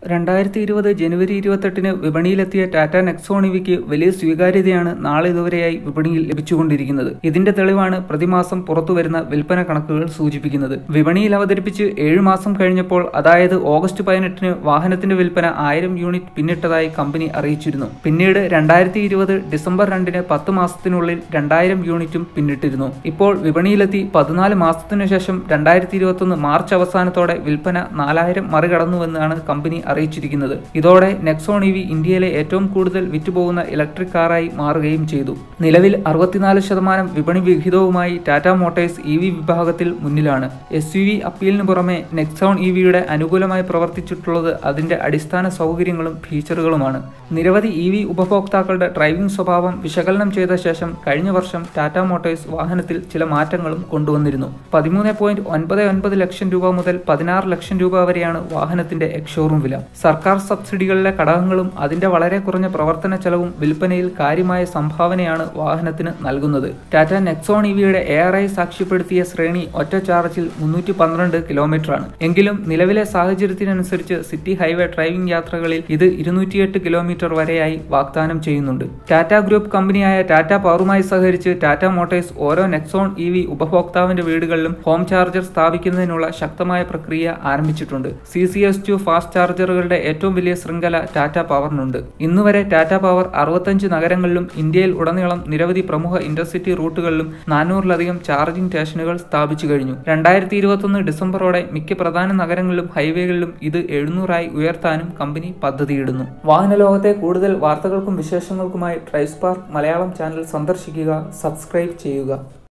രണ്ടായിരത്തി ഇരുപത് ജനുവരി ഇരുപത്തെട്ടിന് വിപണിയിലെത്തിയ ടാറ്റ നെക്സോൺ ഇവിക്ക് വലിയ സ്വീകാര്യതയാണ് നാളെ ഇതുവരെയായി വിപണിയിൽ ലഭിച്ചുകൊണ്ടിരിക്കുന്നത് ഇതിന്റെ തെളിവാണ് പ്രതിമാസം പുറത്തുവരുന്ന വിൽപ്പന കണക്കുകൾ സൂചിപ്പിക്കുന്നത് വിപണിയിൽ അവതരിപ്പിച്ച് ഏഴ് മാസം കഴിഞ്ഞപ്പോൾ അതായത് ഓഗസ്റ്റ് പതിനെട്ടിന് വാഹനത്തിന്റെ വിൽപ്പന ആയിരം യൂണിറ്റ് പിന്നിട്ടതായി കമ്പനി അറിയിച്ചിരുന്നു പിന്നീട് രണ്ടായിരത്തി ഇരുപത് ഡിസംബർ രണ്ടിന് പത്ത് മാസത്തിനുള്ളിൽ രണ്ടായിരം യൂണിറ്റും പിന്നിട്ടിരുന്നു ഇപ്പോൾ വിപണിയിലെത്തി പതിനാല് മാസത്തിനു ശേഷം രണ്ടായിരത്തി ഇരുപത്തൊന്ന് മാർച്ച് അവസാനത്തോടെ വിൽപ്പന നാലായിരം മറികടന്നുവെന്നാണ് കമ്പനി അറിയിച്ചിരിക്കുന്നത് ഇതോടെ നെക്സോൺ ഇ വി ഇന്ത്യയിലെ ഏറ്റവും കൂടുതൽ വിറ്റുപോകുന്ന ഇലക്ട്രിക് കാറായി മാറുകയും ചെയ്തു നിലവിൽ അറുപത്തിനാല് ശതമാനം വിപണി വിഹിതവുമായി ടാറ്റ മോട്ടോഴ്സ് ഇ വി വിഭാഗത്തിൽ മുന്നിലാണ് എസ് യു വി അപ്പീലിന് പുറമെ നെക്സോൺ ഇ വിയുടെ അനുകൂലമായി പ്രവർത്തിച്ചിട്ടുള്ളത് അതിന്റെ അടിസ്ഥാന സൗകര്യങ്ങളും ഫീച്ചറുകളുമാണ് നിരവധി ഇ വി ഉപഭോക്താക്കളുടെ ഡ്രൈവിംഗ് സ്വഭാവം വിശകലനം ചെയ്ത ശേഷം കഴിഞ്ഞ വർഷം ടാറ്റ മോട്ടോഴ്സ് വാഹനത്തിൽ ചില മാറ്റങ്ങളും കൊണ്ടുവന്നിരുന്നു പതിമൂന്ന് പോയിന്റ് ഒൻപത് ഒൻപത് ലക്ഷം രൂപ മുതൽ പതിനാറ് ലക്ഷം രൂപ വരെയാണ് വാഹനത്തിന്റെ എക്സ്ഷോറൂം വില സർക്കാർ സബ്സിഡികളിലെ ഘടകങ്ങളും അതിന്റെ വളരെ കുറഞ്ഞ പ്രവർത്തന ചെലവും വിൽപ്പനയിൽ കാര്യമായ സംഭാവനയാണ് വാഹനത്തിന് നൽകുന്നത് ടാറ്റ നെക്സോൺ ഇവിയുടെ എ ആർ ഐ സാക്ഷ്യപ്പെടുത്തിയ ശ്രേണി ഒറ്റ ചാർജിൽ മുന്നൂറ്റി പന്ത്രണ്ട് കിലോമീറ്ററാണ് എങ്കിലും നിലവിലെ സാഹചര്യത്തിനനുസരിച്ച് സിറ്റി ഹൈവേ ഡ്രൈവിംഗ് യാത്രകളിൽ ഇത് ഇരുന്നൂറ്റിയെട്ട് കിലോമീറ്റർ വരെയായി വാഗ്ദാനം ചെയ്യുന്നുണ്ട് ടാറ്റ ഗ്രൂപ്പ് കമ്പനിയായ ടാറ്റ പവറുമായി സഹകരിച്ച് ടാറ്റ മോട്ടോഴ്സ് ഓരോ നെക്സോൺ ഇ വി ഉപഭോക്താവിന്റെ വീടുകളിലും ഹോം ചാർജർ സ്ഥാപിക്കുന്നതിനുള്ള ശക്തമായ പ്രക്രിയ ആരംഭിച്ചിട്ടുണ്ട് C C S two fast ചാർജറുകളുടെ ഏറ്റവും വലിയ ശൃംഖല ടാറ്റ പവറിനുണ്ട് ഇന്നുവരെ ടാറ്റ പവർ അറുപത്തഞ്ച് നഗരങ്ങളിലും ഇന്ത്യയിൽ ഉടനീളം നിരവധി പ്രമുഖ ഇന്റർസിറ്റി റൂട്ടുകളിലും നാനൂറിലധികം ചാർജിംഗ് സ്റ്റേഷനുകൾ സ്ഥാപിച്ചു കഴിഞ്ഞു രണ്ടായിരത്തി ഇരുപത്തൊന്ന് ഡിസംബറോടെ മിക്ക പ്രധാന നഗരങ്ങളിലും ഹൈവേകളിലും ഇത് എഴുന്നൂറായി ഉയർത്താനും കമ്പനി പദ്ധതിയിടുന്നു വാഹന ലോകത്തെ കൂടുതൽ വാർത്തകൾക്കും വിശേഷങ്ങൾക്കുമായി ഡ്രൈവ് സ്പാർക്ക് മലയാളം ചാനൽ സന്ദർശിക്കുക സബ്സ്ക്രൈബ് ചെയ്യുക